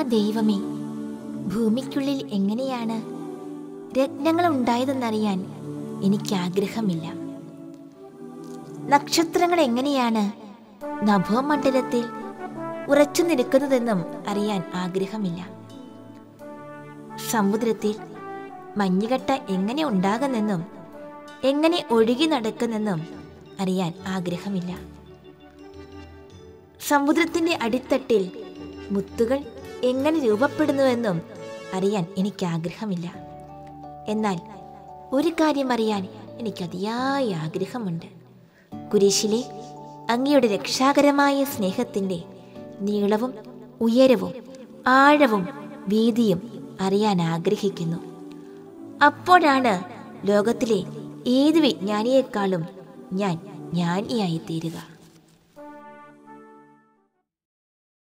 ദൈവമേ ഭൂമിക്കുള്ളിൽ എങ്ങനെയാണ് രത്നങ്ങൾ ഉണ്ടായതെന്നറിയാൻ എനിക്ക് ആഗ്രഹമില്ല നക്ഷത്രങ്ങൾ എങ്ങനെയാണ് നഭോമണ്ഡലത്തിൽ ഉറച്ചു നിൽക്കുന്നതെന്നും അറിയാൻ ആഗ്രഹമില്ല സമുദ്രത്തിൽ മഞ്ഞുകട്ട എങ്ങനെ ഉണ്ടാകുന്നെന്നും എങ്ങനെ ഒഴുകി നടക്കുന്നെന്നും അറിയാൻ ആഗ്രഹമില്ല സമുദ്രത്തിന്റെ അടിത്തട്ടിൽ മുത്തുകൾ എങ്ങനെ രൂപപ്പെടുന്നുവെന്നും അറിയാൻ എനിക്ക് ആഗ്രഹമില്ല എന്നാൽ ഒരു കാര്യം അറിയാൻ എനിക്ക് അതിയായ ആഗ്രഹമുണ്ട് കുരിശിലെ അങ്ങയുടെ രക്ഷാകരമായ സ്നേഹത്തിൻ്റെ നീളവും ഉയരവും ആഴവും വീതിയും അറിയാൻ ആഗ്രഹിക്കുന്നു അപ്പോഴാണ് ലോകത്തിലെ ഏത് വിജ്ഞാനിയേക്കാളും ഞാൻ ജ്ഞാനിയായി തീരുക